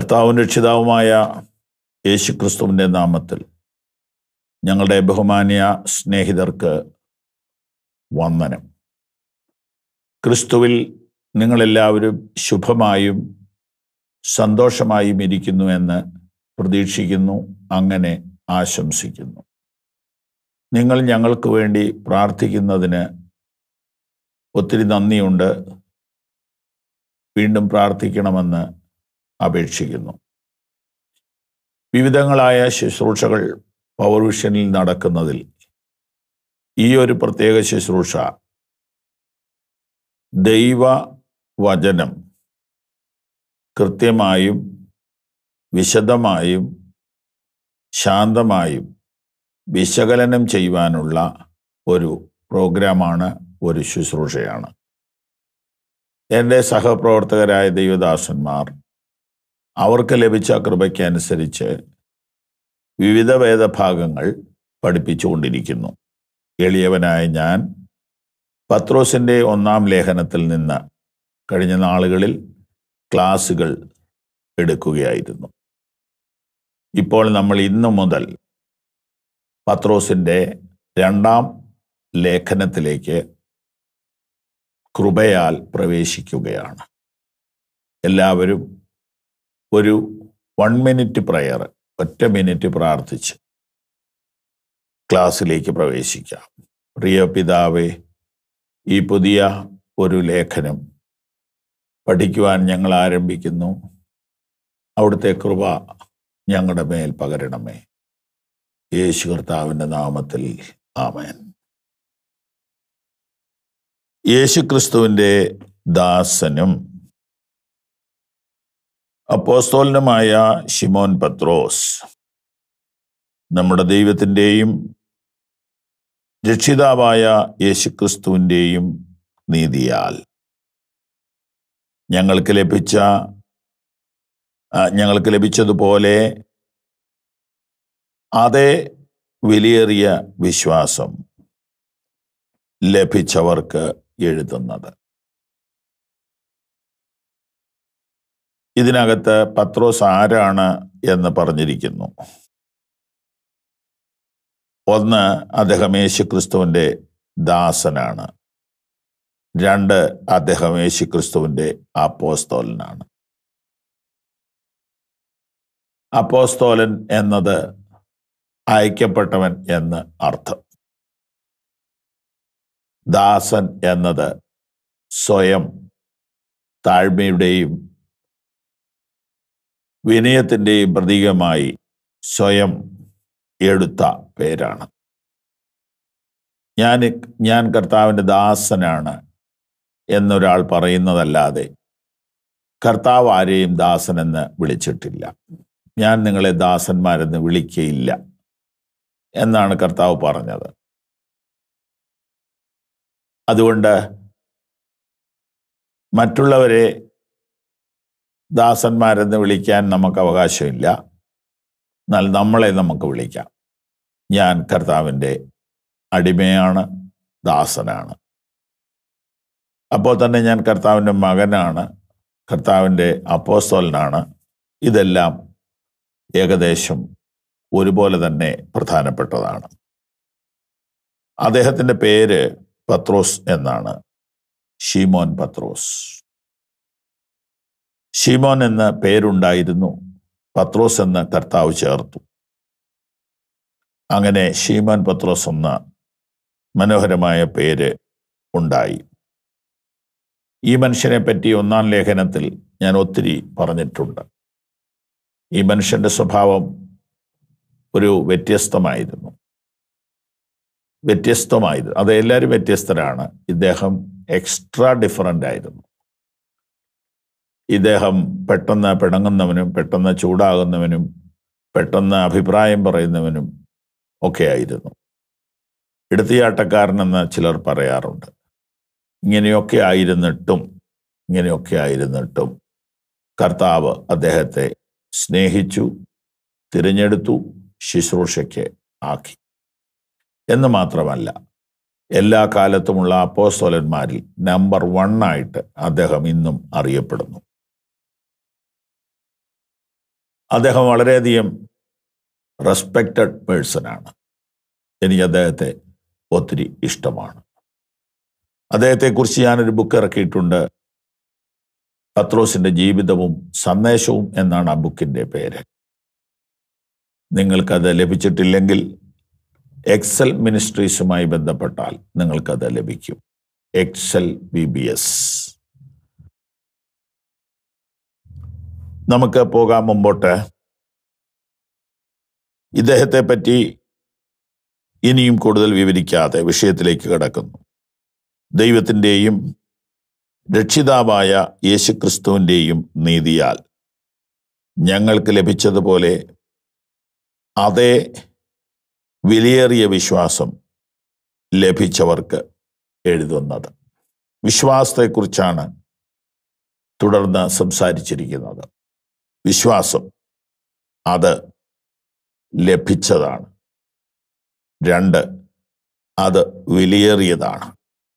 കർത്താവും രക്ഷിതാവുമായ യേശുക്രിസ്തുവിൻ്റെ നാമത്തിൽ ഞങ്ങളുടെ ബഹുമാന്യ സ്നേഹിതർക്ക് വന്ദനം ക്രിസ്തുവിൽ നിങ്ങളെല്ലാവരും ശുഭമായും സന്തോഷമായും ഇരിക്കുന്നു എന്ന് പ്രതീക്ഷിക്കുന്നു അങ്ങനെ ആശംസിക്കുന്നു നിങ്ങൾ ഞങ്ങൾക്ക് വേണ്ടി പ്രാർത്ഥിക്കുന്നതിന് ഒത്തിരി നന്ദിയുണ്ട് വീണ്ടും പ്രാർത്ഥിക്കണമെന്ന് അപേക്ഷിക്കുന്നു വിവിധങ്ങളായ ശുശ്രൂഷകൾ പവർ വിഷനിൽ നടക്കുന്നതിൽ ഈ ഒരു പ്രത്യേക ശുശ്രൂഷ ദൈവ വചനം കൃത്യമായും വിശദമായും ശാന്തമായും വിശകലനം ചെയ്യുവാനുള്ള ഒരു പ്രോഗ്രാമാണ് ഒരു ശുശ്രൂഷയാണ് എൻ്റെ സഹപ്രവർത്തകരായ ദൈവദാസന്മാർ അവർക്ക് ലഭിച്ച കൃപയ്ക്കനുസരിച്ച് വിവിധ വേദഭാഗങ്ങൾ പഠിപ്പിച്ചുകൊണ്ടിരിക്കുന്നു എളിയവനായ ഞാൻ പത്രോസിൻ്റെ ഒന്നാം ലേഖനത്തിൽ നിന്ന് കഴിഞ്ഞ നാളുകളിൽ ക്ലാസുകൾ എടുക്കുകയായിരുന്നു ഇപ്പോൾ നമ്മൾ ഇന്നു മുതൽ പത്രോസിൻ്റെ രണ്ടാം ലേഖനത്തിലേക്ക് കൃപയാൽ പ്രവേശിക്കുകയാണ് എല്ലാവരും ഒരു വൺ മിനിറ്റ് പ്രയർ ഒറ്റ മിനിറ്റ് പ്രാർത്ഥിച്ച് ക്ലാസ്സിലേക്ക് പ്രവേശിക്കാം പ്രിയ പിതാവേ ഈ പുതിയ ഒരു ലേഖനം പഠിക്കുവാൻ ഞങ്ങൾ ആരംഭിക്കുന്നു അവിടുത്തെ കൃപ ഞങ്ങളുടെ മേൽ പകരണമേ യേശു കർത്താവിൻ്റെ നാമത്തിൽ ആമേൻ യേശുക്രിസ്തുവിൻ്റെ ദാസനും അപ്പോസ്തോലനുമായ ഷിമോൻ പത്രോസ് നമ്മുടെ ദൈവത്തിൻ്റെയും രക്ഷിതാവായ യേശുക്രിസ്തുവിൻ്റെയും നീതിയാൽ ഞങ്ങൾക്ക് ലഭിച്ച ഞങ്ങൾക്ക് ലഭിച്ചതുപോലെ അതേ വിലയേറിയ വിശ്വാസം ലഭിച്ചവർക്ക് എഴുതുന്നത് ഇതിനകത്ത് പത്രോസ് ആരാണ് എന്ന് പറഞ്ഞിരിക്കുന്നു ഒന്ന് അദ്ദേഹം യേശുക്രിസ്തുവിൻ്റെ ദാസനാണ് രണ്ട് അദ്ദേഹം യേശുക്രിസ്തുവിൻ്റെ അപ്പോസ്തോലനാണ് അപ്പോസ്തോലൻ എന്നത് അയക്കപ്പെട്ടവൻ എന്ന് അർത്ഥം ദാസൻ എന്നത് സ്വയം താഴ്മയുടെയും വിനയത്തിൻ്റെയും പ്രതീകമായി സ്വയം എടുത്ത പേരാണ് ഞാൻ ഞാൻ കർത്താവിൻ്റെ ദാസനാണ് എന്നൊരാൾ പറയുന്നതല്ലാതെ കർത്താവ് ആരെയും ദാസനെന്ന് വിളിച്ചിട്ടില്ല ഞാൻ നിങ്ങളെ ദാസന്മാരെന്ന് വിളിക്കയില്ല എന്നാണ് കർത്താവ് പറഞ്ഞത് അതുകൊണ്ട് മറ്റുള്ളവരെ ദാസന്മാരെന്ന് വിളിക്കാൻ നമുക്ക് അവകാശമില്ല എന്നാൽ നമ്മളെ നമുക്ക് വിളിക്കാം ഞാൻ കർത്താവിൻ്റെ അടിമയാണ് ദാസനാണ് അപ്പോൾ തന്നെ ഞാൻ കർത്താവിൻ്റെ മകനാണ് കർത്താവിൻ്റെ അപ്പോസ്തോലനാണ് ഇതെല്ലാം ഏകദേശം ഒരുപോലെ തന്നെ പ്രധാനപ്പെട്ടതാണ് അദ്ദേഹത്തിൻ്റെ പേര് പത്രോസ് എന്നാണ് ഷീമോൻ പത്രോസ് ഷീമോൻ എന്ന പേരുണ്ടായിരുന്നു പത്രോസ് എന്ന് കർത്താവ് ചേർത്തു അങ്ങനെ ഷീമോൻ പത്രോസ് എന്ന മനോഹരമായ പേര് ഉണ്ടായി ഈ മനുഷ്യനെ പറ്റി ഒന്നാം ലേഖനത്തിൽ ഞാൻ ഒത്തിരി പറഞ്ഞിട്ടുണ്ട് ഈ മനുഷ്യന്റെ സ്വഭാവം ഒരു വ്യത്യസ്തമായിരുന്നു വ്യത്യസ്തമായിരുന്നു അത് എല്ലാവരും വ്യത്യസ്തരാണ് ഇദ്ദേഹം എക്സ്ട്രാ ഡിഫറൻ്റ് ആയിരുന്നു ഇദ്ദേഹം പെട്ടെന്ന് പിണങ്ങുന്നവനും പെട്ടെന്ന് ചൂടാകുന്നവനും പെട്ടെന്ന് അഭിപ്രായം പറയുന്നവനും ഒക്കെ ആയിരുന്നു എടുത്തിയാട്ടക്കാരനെന്ന് ചിലർ പറയാറുണ്ട് ഇങ്ങനെയൊക്കെ ആയിരുന്നിട്ടും ഇങ്ങനെയൊക്കെ ആയിരുന്നിട്ടും കർത്താവ് അദ്ദേഹത്തെ സ്നേഹിച്ചു തിരഞ്ഞെടുത്തു ശുശ്രൂഷയ്ക്ക് ആക്കി എന്ന് മാത്രമല്ല എല്ലാ കാലത്തുമുള്ള അപ്പോസ്തോലന്മാരിൽ നമ്പർ വൺ ആയിട്ട് അദ്ദേഹം ഇന്നും അറിയപ്പെടുന്നു അദ്ദേഹം വളരെയധികം റെസ്പെക്റ്റഡ് പേഴ്സണാണ് എനിക്ക് അദ്ദേഹത്തെ ഒത്തിരി ഇഷ്ടമാണ് അദ്ദേഹത്തെക്കുറിച്ച് ഞാനൊരു ബുക്ക് ഇറക്കിയിട്ടുണ്ട് പത്രോസിന്റെ ജീവിതവും സന്ദേശവും എന്നാണ് ആ ബുക്കിന്റെ പേര് നിങ്ങൾക്കത് ലഭിച്ചിട്ടില്ലെങ്കിൽ എക്സൽ മിനിസ്ട്രീസുമായി ബന്ധപ്പെട്ടാൽ നിങ്ങൾക്കത് ലഭിക്കും എക്സൽ ബി ബി എസ് നമുക്ക് പോകാൻ മുമ്പോട്ട് ഇദ്ദേഹത്തെ പറ്റി ഇനിയും കൂടുതൽ വിവരിക്കാതെ വിഷയത്തിലേക്ക് കിടക്കുന്നു ദൈവത്തിൻ്റെയും രക്ഷിതാവായ യേശുക്രിസ്തുവിൻ്റെയും നീതിയാൽ ഞങ്ങൾക്ക് ലഭിച്ചതുപോലെ അതേ വിലയേറിയ വിശ്വാസം ലഭിച്ചവർക്ക് എഴുതുന്നത് വിശ്വാസത്തെക്കുറിച്ചാണ് തുടർന്ന് സംസാരിച്ചിരിക്കുന്നത് വിശ്വാസം അത് ലഭിച്ചതാണ് രണ്ട് അത് വിലയേറിയതാണ്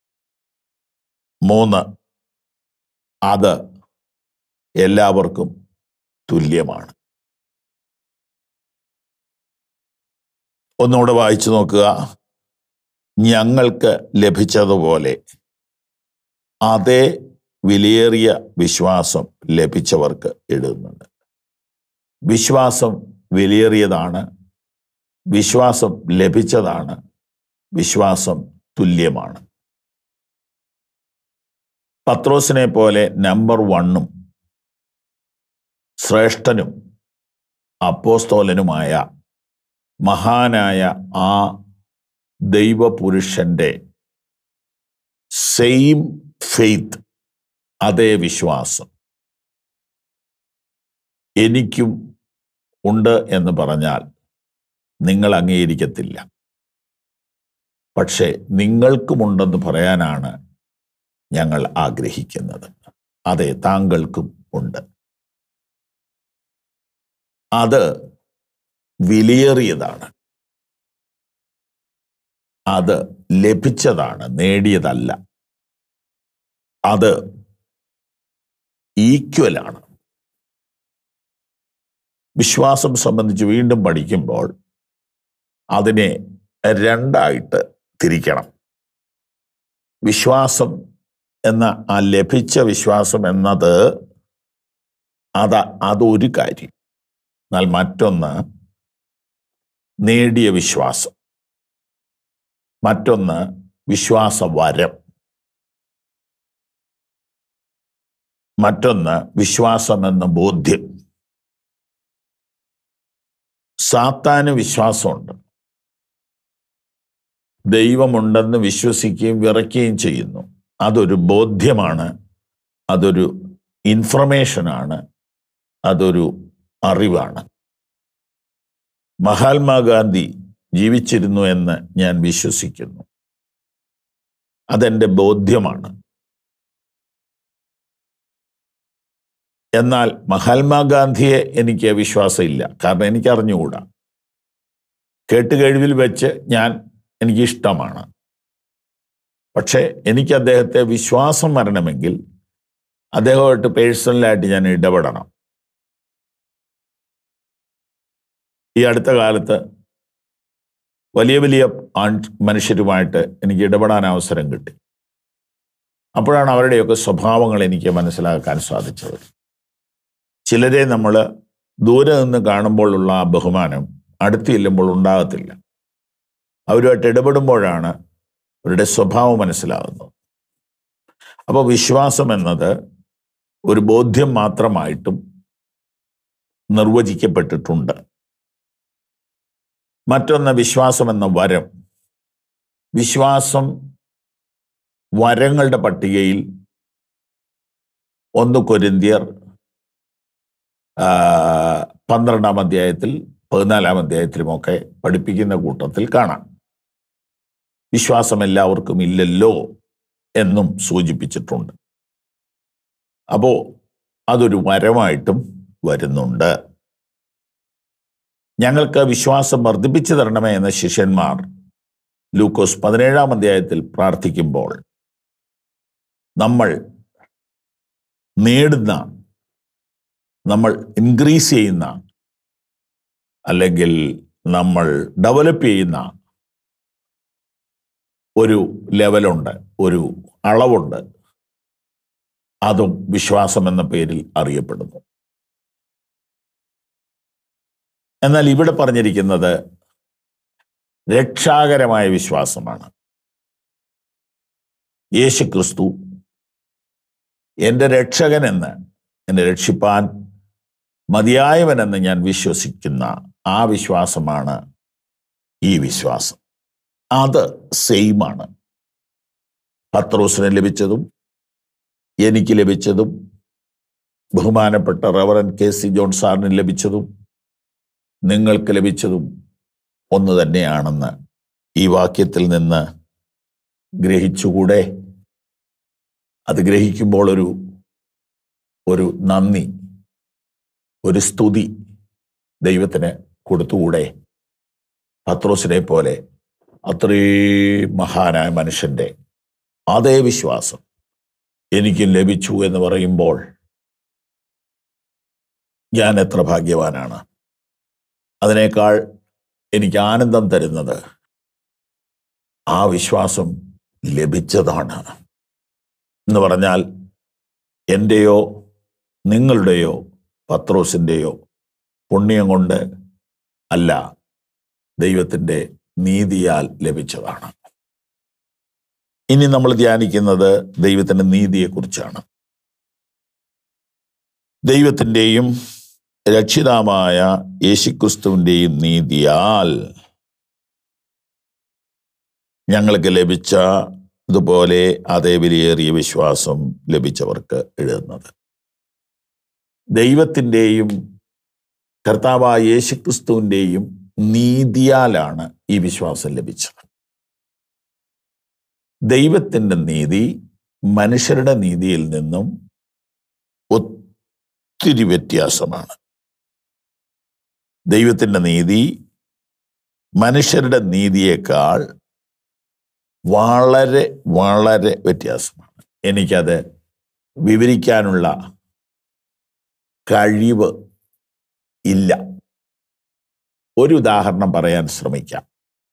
മൂന്ന് അത് എല്ലാവർക്കും തുല്യമാണ് ഒന്നുകൂടെ വായിച്ചു നോക്കുക ഞങ്ങൾക്ക് ലഭിച്ചതുപോലെ അതേ വിലയേറിയ വിശ്വാസം ലഭിച്ചവർക്ക് എഴുതുന്നുണ്ട് വിശ്വാസം വിലയേറിയതാണ് വിശ്വാസം ലഭിച്ചതാണ് വിശ്വാസം തുല്യമാണ് പത്രോസിനെ പോലെ നമ്പർ വണ്ണും ശ്രേഷ്ഠനും അപ്പോസ്തോലനുമായ മഹാനായ ആ ദൈവപുരുഷന്റെ സെയിം ഫെയ്ത്ത് അതേ വിശ്വാസം എനിക്കും ഉണ്ട് എന്ന് പറഞ്ഞാൽ നിങ്ങൾ അംഗീകരിക്കത്തില്ല പക്ഷേ നിങ്ങൾക്കുമുണ്ടെന്ന് പറയാനാണ് ഞങ്ങൾ ആഗ്രഹിക്കുന്നത് അതെ താങ്കൾക്കും ഉണ്ട് അത് വിലയേറിയതാണ് അത് ലഭിച്ചതാണ് നേടിയതല്ല അത് ഈക്വലാണ് വിശ്വാസം സംബന്ധിച്ച് വീണ്ടും പഠിക്കുമ്പോൾ അതിനെ രണ്ടായിട്ട് തിരിക്കണം വിശ്വാസം എന്ന ആ ലഭിച്ച വിശ്വാസം എന്നത് അത് അതൊരു കാര്യം എന്നാൽ മറ്റൊന്ന് നേടിയ വിശ്വാസം മറ്റൊന്ന് വിശ്വാസവരം മറ്റൊന്ന് വിശ്വാസം എന്ന ബോധ്യം സാത്താന് വിശ്വാസമുണ്ട് ദൈവമുണ്ടെന്ന് വിശ്വസിക്കുകയും വിറയ്ക്കുകയും ചെയ്യുന്നു അതൊരു ബോധ്യമാണ് അതൊരു ഇൻഫർമേഷനാണ് അതൊരു അറിവാണ് മഹാത്മാഗാന്ധി ജീവിച്ചിരുന്നു എന്ന് ഞാൻ വിശ്വസിക്കുന്നു അതെൻ്റെ ബോധ്യമാണ് എന്നാൽ മഹാത്മാഗാന്ധിയെ എനിക്ക് വിശ്വാസമില്ല കാരണം എനിക്ക് അറിഞ്ഞുകൂടാ കേട്ടുകഴിവിൽ വെച്ച് ഞാൻ എനിക്ക് ഇഷ്ടമാണ് പക്ഷേ എനിക്ക് അദ്ദേഹത്തെ വിശ്വാസം വരണമെങ്കിൽ അദ്ദേഹമായിട്ട് പേഴ്സണലായിട്ട് ഞാൻ ഇടപെടണം ഈ അടുത്ത കാലത്ത് വലിയ വലിയ ആൺ- മനുഷ്യരുമായിട്ട് എനിക്ക് ഇടപെടാൻ അവസരം കിട്ടി അപ്പോഴാണ് അവരുടെയൊക്കെ സ്വഭാവങ്ങൾ എനിക്ക് മനസ്സിലാക്കാൻ സാധിച്ചത് ചിലരെ നമ്മൾ ദൂരെ നിന്ന് കാണുമ്പോഴുള്ള ആ ബഹുമാനം അടുത്ത് ചെല്ലുമ്പോൾ ഉണ്ടാകത്തില്ല അവരുമായിട്ട് ഇടപെടുമ്പോഴാണ് അവരുടെ സ്വഭാവം മനസ്സിലാകുന്നത് അപ്പോൾ വിശ്വാസം എന്നത് ഒരു ബോധ്യം മാത്രമായിട്ടും നിർവചിക്കപ്പെട്ടിട്ടുണ്ട് മറ്റൊന്ന് വിശ്വാസം എന്ന വരം വിശ്വാസം വരങ്ങളുടെ പട്ടികയിൽ ഒന്ന് കൊരിന്തിയർ ആ, പന്ത്രണ്ടാം അധ്യായത്തിൽ പതിനാലാം അധ്യായത്തിലുമൊക്കെ പഠിപ്പിക്കുന്ന കൂട്ടത്തിൽ കാണാം വിശ്വാസം എല്ലാവർക്കും ഇല്ലല്ലോ എന്നും സൂചിപ്പിച്ചിട്ടുണ്ട് അപ്പോ അതൊരു വരമായിട്ടും വരുന്നുണ്ട് ഞങ്ങൾക്ക് വിശ്വാസം വർദ്ധിപ്പിച്ചു തരണമേ എന്ന ശിഷ്യന്മാർ ലൂക്കോസ് പതിനേഴാം അധ്യായത്തിൽ പ്രാർത്ഥിക്കുമ്പോൾ നമ്മൾ നേടുന്ന നമ്മൾ ഇൻക്രീസ് ചെയ്യുന്ന അല്ലെങ്കിൽ നമ്മൾ ഡെവലപ്പ് ചെയ്യുന്ന ഒരു ലെവലുണ്ട് ഒരു അളവുണ്ട് അതും വിശ്വാസം എന്ന പേരിൽ അറിയപ്പെടുന്നു എന്നാൽ ഇവിടെ പറഞ്ഞിരിക്കുന്നത് രക്ഷാകരമായ വിശ്വാസമാണ് യേശു ക്രിസ്തു എൻ്റെ രക്ഷകനെന്ന് എന്നെ രക്ഷിപ്പാൻ മതിയായവനെന്ന് ഞാൻ വിശ്വസിക്കുന്ന ആ വിശ്വാസമാണ് ഈ വിശ്വാസം അത് സെയിമാണ് പത്രോസിന് ലഭിച്ചതും എനിക്ക് ലഭിച്ചതും ബഹുമാനപ്പെട്ട റവറൻ കെ സി ജോൺ സാറിന് ലഭിച്ചതും നിങ്ങൾക്ക് ലഭിച്ചതും ഒന്ന് തന്നെയാണെന്ന് ഈ വാക്യത്തിൽ നിന്ന് ഗ്രഹിച്ചുകൂടെ അത് ഗ്രഹിക്കുമ്പോൾ ഒരു ഒരു നന്ദി ഒരു സ്തുതി ദൈവത്തിന് കൊടുത്തുകൂടെ പത്രോസിനെ പോലെ അത്രയും മഹാനായ മനുഷ്യന്റെ അതേ വിശ്വാസം എനിക്കും ലഭിച്ചു എന്ന് പറയുമ്പോൾ ഞാൻ എത്ര ഭാഗ്യവാനാണ് അതിനേക്കാൾ എനിക്ക് ആനന്ദം തരുന്നത് ആ വിശ്വാസം ലഭിച്ചതാണ് എന്ന് പറഞ്ഞാൽ എൻ്റെയോ നിങ്ങളുടെയോ പത്രോസിൻ്റെയോ പുണ്യം കൊണ്ട് അല്ല ദൈവത്തിൻ്റെ നീതിയാൽ ലഭിച്ചതാണ് ഇനി നമ്മൾ ധ്യാനിക്കുന്നത് ദൈവത്തിൻ്റെ നീതിയെക്കുറിച്ചാണ് ദൈവത്തിൻ്റെയും രക്ഷിതാമായ യേശുക്രിസ്തുവിൻ്റെയും നീതിയാൽ ഞങ്ങൾക്ക് ലഭിച്ച ഇതുപോലെ അതേ വിലയേറിയ വിശ്വാസം ലഭിച്ചവർക്ക് എഴുതുന്നത് ദൈവത്തിൻ്റെയും കർത്താവായ യേശുക്രിസ്തുവിൻ്റെയും നീതിയാലാണ് ഈ വിശ്വാസം ലഭിച്ചത് ദൈവത്തിൻ്റെ നീതി മനുഷ്യരുടെ നീതിയിൽ നിന്നും ഒത്തിരി വ്യത്യാസമാണ് ദൈവത്തിൻ്റെ നീതി മനുഷ്യരുടെ നീതിയേക്കാൾ വളരെ വളരെ വ്യത്യാസമാണ് എനിക്കത് വിവരിക്കാനുള്ള കഴിവ് ഇല്ല ഒരു ഉദാഹരണം പറയാൻ ശ്രമിക്കാം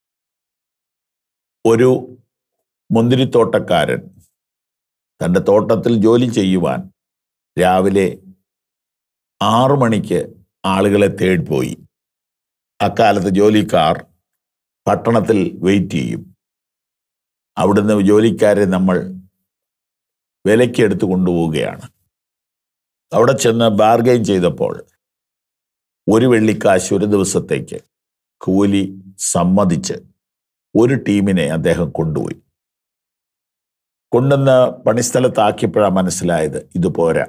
ഒരു മുന്തിരിത്തോട്ടക്കാരൻ തൻ്റെ തോട്ടത്തിൽ ജോലി ചെയ്യുവാൻ രാവിലെ ആറു മണിക്ക് ആളുകളെ തേടി പോയി അക്കാലത്ത് ജോലിക്കാർ പട്ടണത്തിൽ വെയിറ്റ് ചെയ്യും അവിടുന്ന് ജോലിക്കാരെ നമ്മൾ വിലയ്ക്ക് എടുത്തു കൊണ്ടുപോവുകയാണ് അവിടെ ചെന്ന് ബാർഗെയിൻ ചെയ്തപ്പോൾ ഒരു വെള്ളിക്കാശ് ഒരു ദിവസത്തേക്ക് കൂലി സമ്മതിച്ച് ഒരു ടീമിനെ അദ്ദേഹം കൊണ്ടുപോയി കൊണ്ടുവന്ന് പണിസ്ഥലത്താക്കിയപ്പോഴാണ് മനസ്സിലായത് ഇത് പോരാ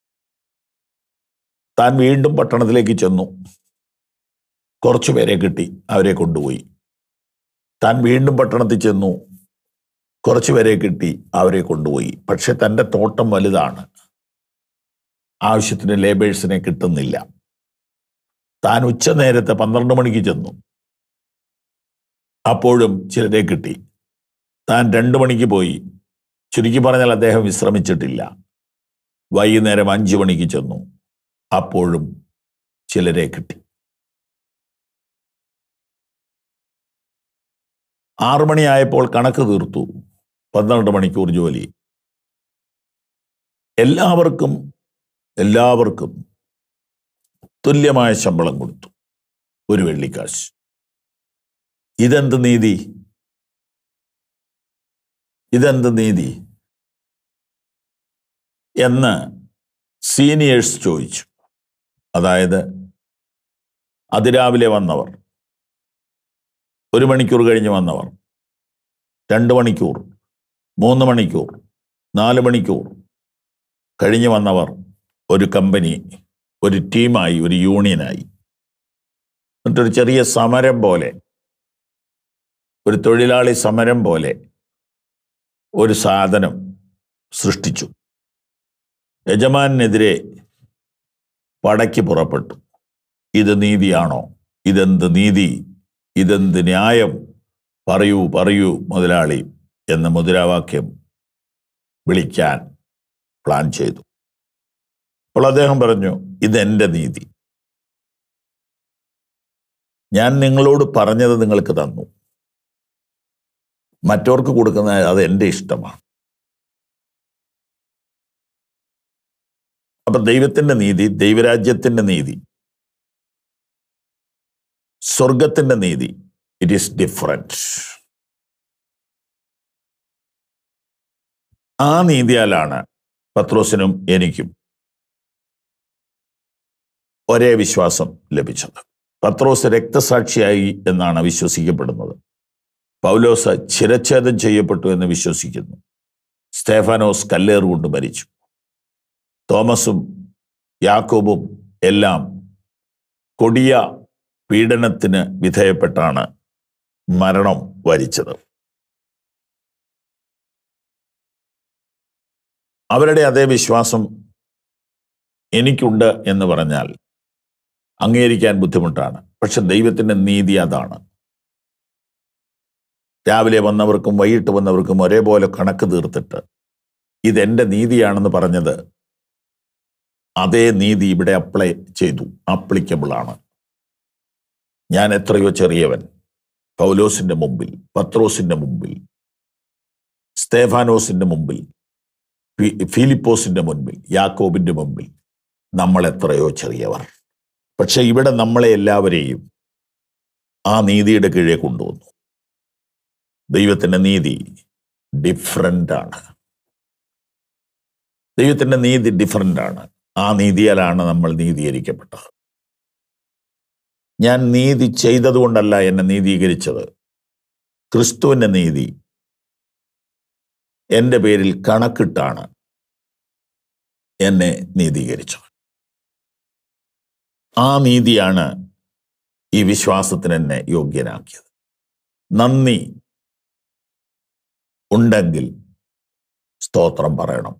താൻ വീണ്ടും പട്ടണത്തിലേക്ക് ചെന്നു കുറച്ചു പേരെ കിട്ടി അവരെ കൊണ്ടുപോയി താൻ വീണ്ടും പട്ടണത്തിൽ ചെന്നു കുറച്ചു പേരെ കിട്ടി അവരെ കൊണ്ടുപോയി പക്ഷെ തൻ്റെ തോട്ടം വലുതാണ് ആവശ്യത്തിന് ലേബേഴ്സിനെ കിട്ടുന്നില്ല താൻ ഉച്ച നേരത്തെ പന്ത്രണ്ട് മണിക്ക് ചെന്നു അപ്പോഴും ചിലരെ കിട്ടി താൻ രണ്ടു മണിക്ക് പോയി ചുരുക്കി പറഞ്ഞാൽ അദ്ദേഹം വിശ്രമിച്ചിട്ടില്ല വൈകുന്നേരം അഞ്ചു മണിക്ക് ചെന്നു അപ്പോഴും ചിലരെ കിട്ടി ആറു മണിയായപ്പോൾ കണക്ക് തീർത്തു പന്ത്രണ്ട് മണിക്കൂർ ജോലി എല്ലാവർക്കും എല്ലാവർക്കും തുല്യമായ ശമ്പളം കൊടുത്തു ഒരു വെള്ളിക്കാശ് ഇതെന്ത് നീതി ഇതെന്ത് നീതി എന്ന് സീനിയേഴ്സ് ചോദിച്ചു അതായത് അതിരാവിലെ വന്നവർ ഒരു മണിക്കൂർ കഴിഞ്ഞ് വന്നവർ രണ്ട് മണിക്കൂർ മൂന്ന് മണിക്കൂർ നാല് മണിക്കൂർ കഴിഞ്ഞ് വന്നവർ ഒരു കമ്പനി ഒരു ടീമായി ഒരു യൂണിയനായി എന്നിട്ടൊരു ചെറിയ സമരം പോലെ ഒരു തൊഴിലാളി സമരം പോലെ ഒരു സാധനം സൃഷ്ടിച്ചു യജമാനെതിരെ പടയ്ക്ക് പുറപ്പെട്ടു ഇത് നീതിയാണോ ഇതെന്ത് നീതി ഇതെന്ത് ന്യായം പറയൂ പറയൂ മുതലാളി എന്ന മുദ്രാവാക്യം വിളിക്കാൻ പ്ലാൻ ചെയ്തു അപ്പോൾ അദ്ദേഹം പറഞ്ഞു ഇതെന്റെ നീതി ഞാൻ നിങ്ങളോട് പറഞ്ഞത് നിങ്ങൾക്ക് തന്നു മറ്റവർക്ക് കൊടുക്കുന്ന അത് എൻ്റെ ഇഷ്ടമാണ് അപ്പൊ ദൈവത്തിന്റെ നീതി ദൈവരാജ്യത്തിന്റെ നീതി സ്വർഗത്തിന്റെ നീതി ഇറ്റ് ഈസ് ഡിഫറൻറ്റ് ആ നീതിയാലാണ് പത്രോസിനും എനിക്കും ഒരേ വിശ്വാസം ലഭിച്ചത് പത്രോസ് രക്തസാക്ഷിയായി എന്നാണ് വിശ്വസിക്കപ്പെടുന്നത് പൗലോസ് ചിരച്ഛേദം ചെയ്യപ്പെട്ടു എന്ന് വിശ്വസിക്കുന്നു സ്തേഫാനോസ് കല്ലേറുകൊണ്ട് മരിച്ചു തോമസും യാക്കോബും എല്ലാം കൊടിയ പീഡനത്തിന് വിധേയപ്പെട്ടാണ് മരണം വരിച്ചത് അവരുടെ അതേ വിശ്വാസം എനിക്കുണ്ട് എന്ന് പറഞ്ഞാൽ അംഗീകരിക്കാൻ ബുദ്ധിമുട്ടാണ് പക്ഷെ ദൈവത്തിന്റെ നീതി അതാണ് രാവിലെ വന്നവർക്കും വൈകിട്ട് വന്നവർക്കും ഒരേപോലെ കണക്ക് തീർത്തിട്ട് ഇതെന്റെ നീതിയാണെന്ന് പറഞ്ഞത് അതേ നീതി ഇവിടെ അപ്ലൈ ചെയ്തു ആപ്ലിക്കബിൾ ആണ് ഞാൻ എത്രയോ ചെറിയവൻ പൗലോസിന്റെ മുമ്പിൽ പത്രോസിന്റെ മുമ്പിൽ സ്തേഫാനോസിന്റെ മുമ്പിൽ ഫി- ഫിലിപ്പോസിന്റെ മുൻപിൽ യാക്കോബിന്റെ മുമ്പിൽ നമ്മൾ എത്രയോ ചെറിയവർ പക്ഷെ ഇവിടെ നമ്മളെ എല്ലാവരെയും ആ നീതിയുടെ കീഴെ കൊണ്ടുവന്നു ദൈവത്തിന്റെ നീതി ഡിഫറൻ്റ് ആണ് ദൈവത്തിന്റെ നീതി ഡിഫറൻ്റ് ആണ് ആ നീതിയാലാണ് നമ്മൾ നീതീകരിക്കപ്പെട്ടത് ഞാൻ നീതി ചെയ്തതുകൊണ്ടല്ല എന്നെ നീതീകരിച്ചത് ക്രിസ്തുവിന്റെ നീതി എൻ്റെ പേരിൽ കണക്കിട്ടാണ് എന്നെ നീതീകരിച്ചത് ആ നീതിയാണ് ഈ വിശ്വാസത്തിന് എന്നെ യോഗ്യനാക്കിയത് നന്ദി ഉണ്ടെങ്കിൽ സ്തോത്രം പറയണം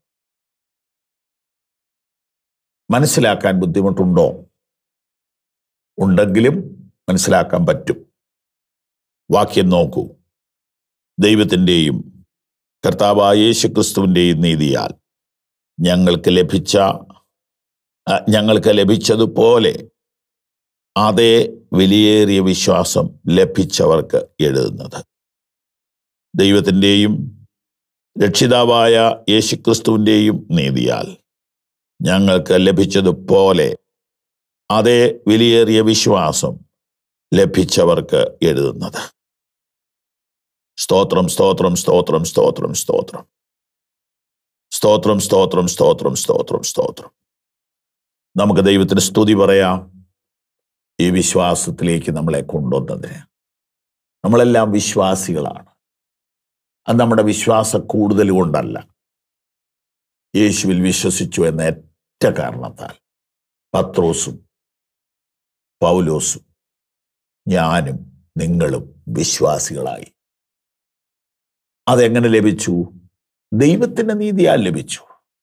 മനസ്സിലാക്കാൻ ബുദ്ധിമുട്ടുണ്ടോ ഉണ്ടെങ്കിലും മനസ്സിലാക്കാൻ പറ്റും വാക്യം നോക്കൂ ദൈവത്തിൻ്റെയും കർത്താവായ യേശു ക്രിസ്തുവിൻ്റെയും നീതിയാൽ ഞങ്ങൾക്ക് ലഭിച്ച അ, ഞങ്ങൾക്ക് ലഭിച്ചതുപോലെ അതേ വിലയേറിയ വിശ്വാസം ലഭിച്ചവർക്ക് എഴുതുന്നത് ദൈവത്തിൻ്റെയും രക്ഷിതാവായ യേശുക്രിസ്തുവിൻ്റെയും നീതിയാൽ ഞങ്ങൾക്ക് ലഭിച്ചതുപോലെ അതേ വിലയേറിയ വിശ്വാസം ലഭിച്ചവർക്ക് എഴുതുന്നത് സ്തോത്രം സ്തോത്രം സ്തോത്രം സ്തോത്രം സ്തോത്രം സ്തോത്രം സ്തോത്രം സ്തോത്രം സ്തോത്രം സ്തോത്രം നമുക്ക് ദൈവത്തിന് സ്തുതി പറയാം ഈ വിശ്വാസത്തിലേക്ക് നമ്മളെ കൊണ്ടുവന്നതിന് നമ്മളെല്ലാം വിശ്വാസികളാണ് അത് നമ്മുടെ വിശ്വാസ കൂടുതൽ കൊണ്ടല്ല യേശുവിൽ വിശ്വസിച്ചു എന്ന ഒറ്റ കാരണത്താൽ പത്രോസും പൗലോസും ഞാനും നിങ്ങളും വിശ്വാസികളായി അതെങ്ങനെ ലഭിച്ചു ദൈവത്തിന്റെ നീതിയാൽ ലഭിച്ചു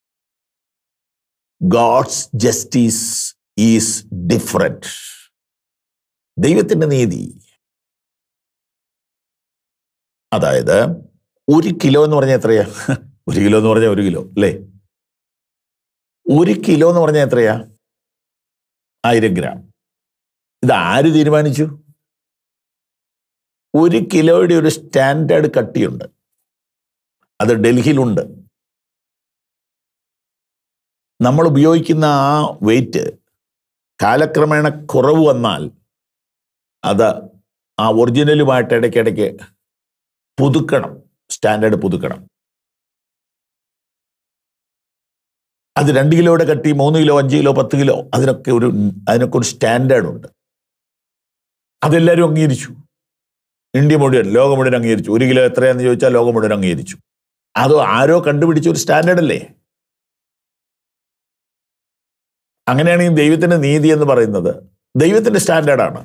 ഗോഡ്സ് ജസ്റ്റിസ് ഈസ് ഡിഫറെന്റ് ദൈവത്തിന്റെ നീതി അതായത് ഒരു കിലോ എന്ന് പറഞ്ഞാൽ എത്രയാ ഒരു കിലോ എന്ന് പറഞ്ഞാൽ ഒരു കിലോ അല്ലേ ഒരു കിലോ എന്ന് പറഞ്ഞാൽ എത്രയാ ആയിരം ഗ്രാം ഇത് ആര് തീരുമാനിച്ചു ഒരു കിലോയുടെ ഒരു സ്റ്റാൻഡേർഡ് കട്ടിയുണ്ട് അത് ഡൽഹിയിലുണ്ട് നമ്മൾ ഉപയോഗിക്കുന്ന ആ വെയിറ്റ് കാലക്രമേണ കുറവ് വന്നാൽ അത് ആ ഒറിജിനലുമായിട്ട് ഇടയ്ക്കിടയ്ക്ക് പുതുക്കണം സ്റ്റാൻഡേർഡ് പുതുക്കണം അത് രണ്ട് കിലോയുടെ കട്ടി മൂന്ന് കിലോ അഞ്ച് കിലോ പത്ത് കിലോ അതിനൊക്കെ ഒരു അതിനൊക്കെ ഒരു സ്റ്റാൻഡേർഡ് ഉണ്ട് അതെല്ലാവരും അംഗീകരിച്ചു ഇന്ത്യ മുഴുവൻ ലോകം മുഴുവൻ അംഗീകരിച്ചു ഒരു കിലോ എത്രയാന്ന് ചോദിച്ചാൽ ലോകം മുഴുവൻ അംഗീകരിച്ചു അത് ആരോ കണ്ടുപിടിച്ച ഒരു സ്റ്റാൻഡേർഡ് അല്ലേ അങ്ങനെയാണെങ്കിൽ ദൈവത്തിന്റെ നീതി എന്ന് പറയുന്നത് ദൈവത്തിന്റെ സ്റ്റാൻഡേർഡാണ്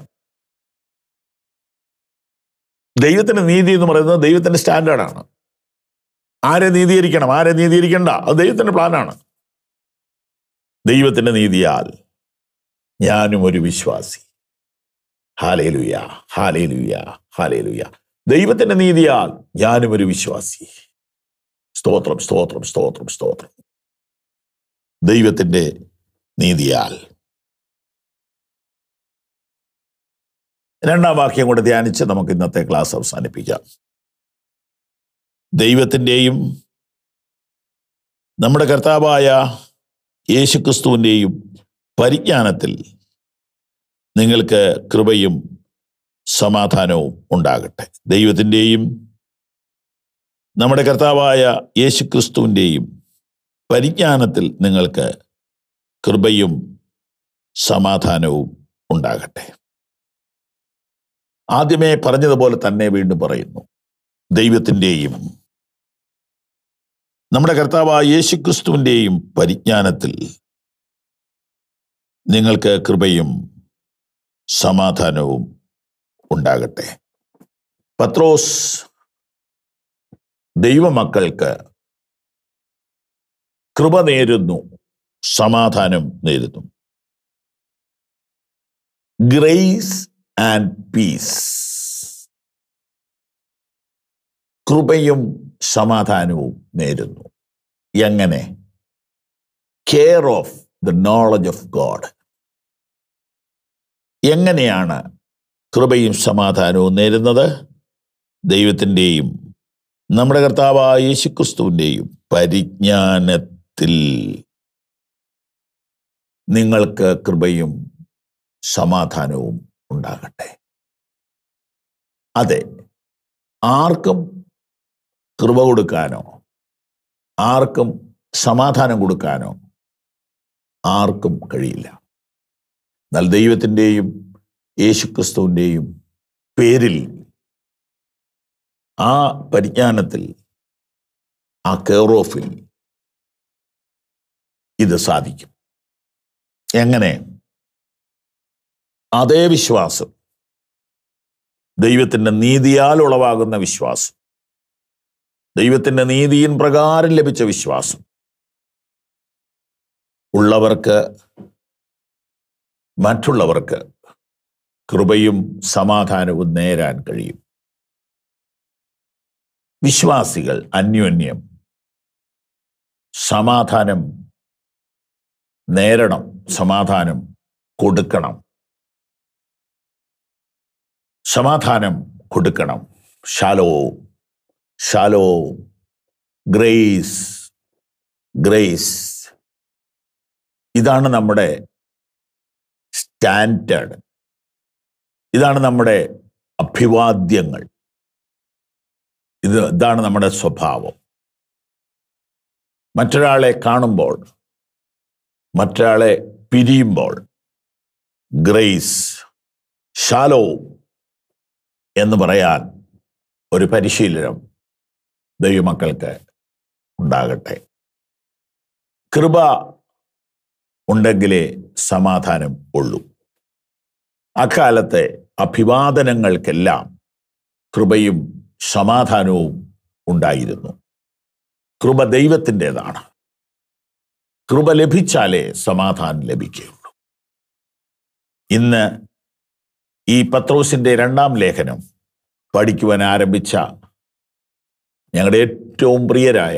ദൈവത്തിന്റെ നീതി എന്ന് പറയുന്നത് ദൈവത്തിന്റെ സ്റ്റാൻഡേർഡാണ് ആരെ നീതീകരിക്കണം ആരെ നീതീകരിക്കണ്ട അത് ദൈവത്തിന്റെ പ്ലാനാണ് ദൈവത്തിന്റെ നീതിയാൽ ഞാനും ഒരു വിശ്വാസി ഹാലേലുയ ഹാലേലുയ ഹാലേലുയ ദൈവത്തിന്റെ നീതിയാൽ ഞാനും ഒരു വിശ്വാസി സ്തോത്രം സ്തോത്രം സ്തോത്രം സ്തോത്രം ദൈവത്തിന്റെ നീതിയാൽ രണ്ടാം വാക്യം കൂടെ ധ്യാനിച്ച് നമുക്ക് ഇന്നത്തെ ക്ലാസ് അവസാനിപ്പിക്കാം ദൈവത്തിൻ്റെയും നമ്മുടെ കർത്താവായ യേശുക്രിസ്തുവിൻ്റെയും പരിജ്ഞാനത്തിൽ നിങ്ങൾക്ക് കൃപയും സമാധാനവും ഉണ്ടാകട്ടെ ദൈവത്തിൻ്റെയും നമ്മുടെ കർത്താവായ യേശുക്രിസ്തുവിൻ്റെയും പരിജ്ഞാനത്തിൽ നിങ്ങൾക്ക് കൃപയും സമാധാനവും ഉണ്ടാകട്ടെ ആദ്യമേ പറഞ്ഞതുപോലെ തന്നെ വീണ്ടും പറയുന്നു ദൈവത്തിൻ്റെയും നമ്മുടെ കർത്താവായ യേശുക്രിസ്തുവിൻ്റെയും പരിജ്ഞാനത്തിൽ നിങ്ങൾക്ക് കൃപയും സമാധാനവും ഉണ്ടാകട്ടെ പത്രോസ് ദൈവമക്കൾക്ക് കൃപ നേരുന്നു സമാധാനം നേരുന്നു ഗ്രേസ് ആൻഡ് പീസ് കൃപയും സമാധാനവും നേരുന്നു എങ്ങനെ care of the knowledge of God എങ്ങനെയാണ് കൃപയും സമാധാനവും നേരുന്നത് ദൈവത്തിൻ്റെയും നമ്മുടെ കർത്താവായ യേശുക്രിസ്തുവിൻ്റെയും പരിജ്ഞാനത്തിൽ നിങ്ങൾക്ക് കൃപയും സമാധാനവും ഉണ്ടാകട്ടെ അതെ ആർക്കും കൃപ കൊടുക്കാനോ ആർക്കും സമാധാനം കൊടുക്കാനോ ആർക്കും കഴിയില്ല എന്നാൽ ദൈവത്തിൻ്റെയും യേശുക്രിസ്തുവിൻ്റെയും പേരിൽ ആ പരിജ്ഞാനത്തിൽ ആ കെയർ ഓഫിൽ ഇത് സാധിക്കും എങ്ങനെ അതേ വിശ്വാസം ദൈവത്തിൻ്റെ നീതിയാൽ ഉളവാകുന്ന വിശ്വാസം ദൈവത്തിൻ്റെ നീതിയിൻ പ്രകാരം ലഭിച്ച വിശ്വാസം ഉള്ളവർക്ക് മറ്റുള്ളവർക്ക് കൃപയും സമാധാനവും നേരാൻ കഴിയും വിശ്വാസികൾ അന്യോന്യം സമാധാനം നേരണം സമാധാനം കൊടുക്കണം സമാധാനം കൊടുക്കണം ഷാലോ ഷാലോ ഗ്രേസ് ഗ്രേസ് ഇതാണ് നമ്മുടെ സ്റ്റാൻഡേർഡ് ഇതാണ് നമ്മുടെ അഭിവാദ്യങ്ങൾ ഇത് ഇതാണ് നമ്മുടെ സ്വഭാവം മറ്റൊരാളെ കാണുമ്പോൾ മറ്റൊരാളെ പിരിയുമ്പോൾ ഗ്രേസ് ഷാലോ എന്ന് പറയാൻ ഒരു പരിശീലനം ദൈവമക്കൾക്ക് ഉണ്ടാകട്ടെ കൃപ ഉണ്ടെങ്കിലേ സമാധാനം ഉള്ളൂ അക്കാലത്തെ അഭിവാദനങ്ങൾക്കെല്ലാം കൃപയും സമാധാനവും ഉണ്ടായിരുന്നു കൃപ ദൈവത്തിൻ്റെതാണ് കൃപ ലഭിച്ചാലേ സമാധാനം ലഭിക്കുകയുള്ളൂ ഇന്ന് ഈ പത്രോസിന്റെ രണ്ടാം ലേഖനം പഠിക്കുവാൻ ആരംഭിച്ച ഞങ്ങളുടെ ഏറ്റവും പ്രിയരായ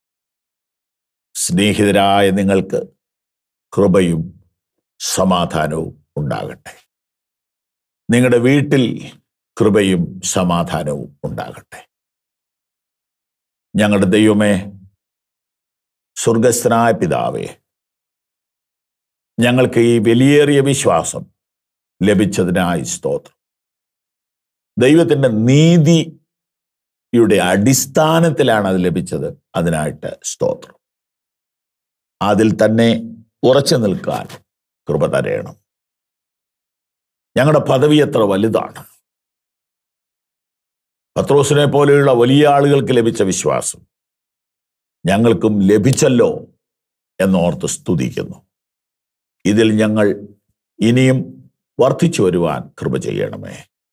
സ്നേഹിതരായ നിങ്ങൾക്ക് കൃപയും സമാധാനവും ഉണ്ടാകട്ടെ നിങ്ങളുടെ വീട്ടിൽ കൃപയും സമാധാനവും ഉണ്ടാകട്ടെ ഞങ്ങളുടെ ദൈവമേ സ്വർഗസ്ഥനായ പിതാവേ ഞങ്ങൾക്ക് ഈ വലിയേറിയ വിശ്വാസം ലഭിച്ചതിനായി സ്തോത്രം ദൈവത്തിൻ്റെ നീതിയുടെ അടിസ്ഥാനത്തിലാണ് അത് ലഭിച്ചത് അതിനായിട്ട് സ്തോത്രം അതിൽ തന്നെ ഉറച്ചു നിൽക്കാൻ കൃപ തരയണം ഞങ്ങളുടെ പദവി എത്ര വലുതാണ് പത്രോസിനെ പോലെയുള്ള വലിയ ആളുകൾക്ക് ലഭിച്ച വിശ്വാസം ഞങ്ങൾക്കും ലഭിച്ചല്ലോ എന്നോർത്ത് സ്തുതിക്കുന്നു ഇതിൽ ഞങ്ങൾ ഇനിയും വർദ്ധിച്ചു വരുവാൻ കൃപ ചെയ്യണമേ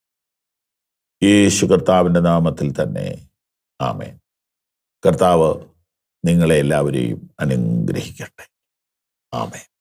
യേശു കർത്താവിൻ്റെ നാമത്തിൽ തന്നെ ആമേൻ കർത്താവ് നിങ്ങളെ എല്ലാവരെയും അനുഗ്രഹിക്കട്ടെ ആമേൻ